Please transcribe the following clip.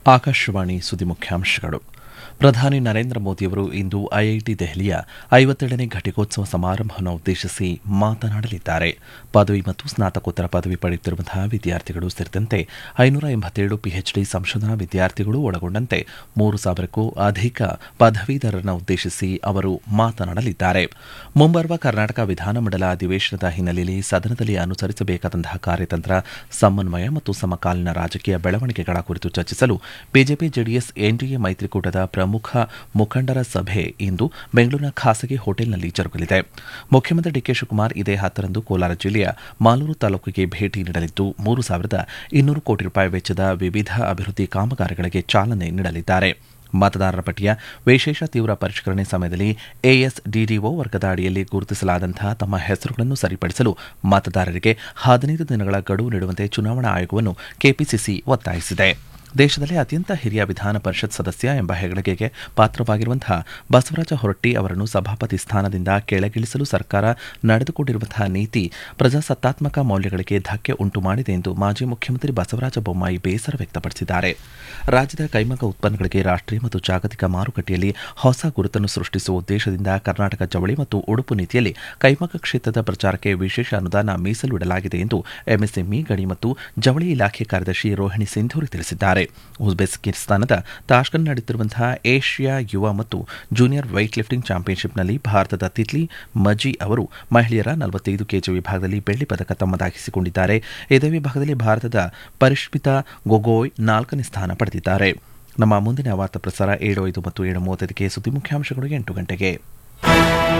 ಆಕಾಶವಾಣಿ ಸುದ್ದಿ ಮುಖ್ಯಾಂಶಗಳು ಪ್ರಧಾನಿ ನರೇಂದ್ರ ಮೋದಿಯವರು ಇಂದು ಐಐಟಿ ದೆಹಲಿಯ ಐವತ್ತೇಳನೇ ಘಟಿಕೋತ್ಸವ ಸಮಾರಂಭವನ್ನು ಉದ್ದೇಶಿಸಿ ಮಾತನಾಡಲಿದ್ದಾರೆ ಪದವಿ ಮತ್ತು ಸ್ನಾತಕೋತ್ತರ ಪದವಿ ಪಡೆಯುತ್ತಿರುವಂತಹ ವಿದ್ಯಾರ್ಥಿಗಳು ಸೇರಿದಂತೆ ಐನೂರ ಎಂಬತ್ತೇಳು ಪಿಎಚ್ಡಿ ಸಂಶೋಧನಾ ವಿದ್ಯಾರ್ಥಿಗಳು ಒಳಗೊಂಡಂತೆ ಮೂರು ಸಾವಿರಕ್ಕೂ ಅಧಿಕ ಪದವೀಧರರನ್ನು ಉದ್ದೇಶಿಸಿ ಅವರು ಮಾತನಾಡಲಿದ್ದಾರೆ ಮುಂಬರುವ ಕರ್ನಾಟಕ ವಿಧಾನಮಂಡಲ ಅಧಿವೇಶನದ ಹಿನ್ನೆಲೆಯಲ್ಲಿ ಸದನದಲ್ಲಿ ಅನುಸರಿಸಬೇಕಾದಂತಹ ಕಾರ್ಯತಂತ್ರ ಸಮನ್ವಯ ಮತ್ತು ಸಮಕಾಲೀನ ರಾಜಕೀಯ ಬೆಳವಣಿಗೆಗಳ ಕುರಿತು ಚರ್ಚಿಸಲು ಬಿಜೆಪಿ ಜೆಡಿಎಸ್ ಎನ್ಡಿಎ ಮೈತ್ರಿಕೂಟದ ಪ್ರಮುಖ ಮುಖಂಡರ ಸಭೆ ಇಂದು ಬೆಂಗಳೂರಿನ ಖಾಸಗಿ ಹೋಟೆಲ್ನಲ್ಲಿ ಜರುಗಲಿದೆ ಮುಖ್ಯಮಂತ್ರಿ ಡಿಕೆ ಶಿವಕುಮಾರ್ ಇದೇ ಹತ್ತರಂದು ಕೋಲಾರ ಜಿಲ್ಲೆಯ ಮಾಲೂರು ತಾಲೂಕಿಗೆ ಭೇಟಿ ನೀಡಲಿದ್ದು ಮೂರು ಸಾವಿರದ ಇನ್ನೂರು ಕೋಟಿ ರೂಪಾಯಿ ವೆಚ್ಚದ ವಿವಿಧ ಅಭಿವೃದ್ಧಿ ಕಾಮಗಾರಿಗಳಿಗೆ ಚಾಲನೆ ನೀಡಲಿದ್ದಾರೆ ಮತದಾರರ ಪಟ್ಟಿಯ ವಿಶೇಷ ತೀವ್ರ ಪರಿಷ್ಕರಣೆ ಸಮಯದಲ್ಲಿ ಎಎಸ್ಡಿಡಿಒ ವರ್ಗದ ಅಡಿಯಲ್ಲಿ ಗುರುತಿಸಲಾದಂತಹ ತಮ್ಮ ಹೆಸರುಗಳನ್ನು ಸರಿಪಡಿಸಲು ಮತದಾರರಿಗೆ ಹದಿನೈದು ದಿನಗಳ ಗಡುವು ನೀಡುವಂತೆ ಚುನಾವಣಾ ಆಯೋಗವನ್ನು ಕೆಪಿಸಿಸಿ ಒತ್ತಾಯಿಸಿದೆ ದೇಶದಲ್ಲೇ ಅತ್ಯಂತ ಹಿರಿಯ ವಿಧಾನ ಪರಿಷತ್ ಸದಸ್ಯ ಎಂಬ ಹೆಗ್ಗಳಿಕೆಗೆ ಪಾತ್ರವಾಗಿರುವಂತಹ ಬಸವರಾಜ ಹೊರಟ್ಟಿ ಅವರನ್ನು ಸಭಾಪತಿ ಸ್ಥಾನದಿಂದ ಕೆಳಗಿಳಿಸಲು ಸರ್ಕಾರ ನಡೆದುಕೊಂಡಿರುವಂತಹ ನೀತಿ ಪ್ರಜಾಸತ್ತಾತ್ಮಕ ಮೌಲ್ಯಗಳಿಗೆ ಧಕ್ಕೆ ಉಂಟು ಮಾಡಿದೆ ಎಂದು ಮಾಜಿ ಮುಖ್ಯಮಂತ್ರಿ ಬಸವರಾಜ ಬೊಮ್ಮಾಯಿ ಬೇಸರ ವ್ಯಕ್ತಪಡಿಸಿದ್ದಾರೆ ರಾಜ್ಯದ ಕೈಮಗ್ಗ ಉತ್ಪನ್ನಗಳಿಗೆ ರಾಷ್ಟೀಯ ಮತ್ತು ಜಾಗತಿಕ ಮಾರುಕಟ್ಟೆಯಲ್ಲಿ ಹೊಸ ಗುರುತನ್ನು ಸೃಷ್ಟಿಸುವ ಉದ್ದೇಶದಿಂದ ಕರ್ನಾಟಕ ಜವಳಿ ಮತ್ತು ಉಡುಪು ನೀತಿಯಲ್ಲಿ ಕೈಮಗ್ಗ ಕ್ಷೇತ್ರದ ಪ್ರಚಾರಕ್ಕೆ ವಿಶೇಷ ಅನುದಾನ ಮೀಸಲಿಡಲಾಗಿದೆ ಎಂದು ಎಂಎಸ್ಎಂಇ ಗಣಿ ಮತ್ತು ಜವಳಿ ಇಲಾಖೆ ಕಾರ್ಯದರ್ಶಿ ರೋಹಿಣಿ ಸಿಂಧೂರಿ ತಿಳಿಸಿದ್ದಾರೆ ಉಜ್ಬೇಕಿಸ್ತಾನದ ತಾಷ್ಕಂಡ್ ನಡೆಯುತ್ತಿರುವಂತಹ ಏಷ್ಯಾ ಯುವ ಮತ್ತು ಜೂನಿಯರ್ ವೈಟ್ ಲಿಫ್ಟಿಂಗ್ ಚಾಂಪಿಯನ್ಶಿಪ್ನಲ್ಲಿ ಭಾರತದ ತಿತ್ಲಿ ಮಜಿ ಅವರು ಮಹಿಳೆಯರ ನಲವತ್ತೈದು ಕೆಜಿ ವಿಭಾಗದಲ್ಲಿ ಬೆಳ್ಳಿ ಪದಕ ತಮ್ಮದಾಗಿಸಿಕೊಂಡಿದ್ದಾರೆ ಇದೇ ವಿಭಾಗದಲ್ಲಿ ಭಾರತದ ಪರಿಷ್ಮಿತಾ ಗೊಗೋಯ್ ನಾಲ್ಕನೇ ಸ್ಥಾನ ಪಡೆದಿದ್ದಾರೆ ನಮ್ಮ ಮುಂದಿನ ವಾರ್ತಾ ಪ್ರಸಾರ ಏಳು ಐದು ಮತ್ತು ಏಳು ಮೂವತ್ತೈದಕ್ಕೆ ಸುದ್ದಿ ಮುಖ್ಯಾಂಶಗಳು ಎಂಟು ಗಂಟೆಗೆ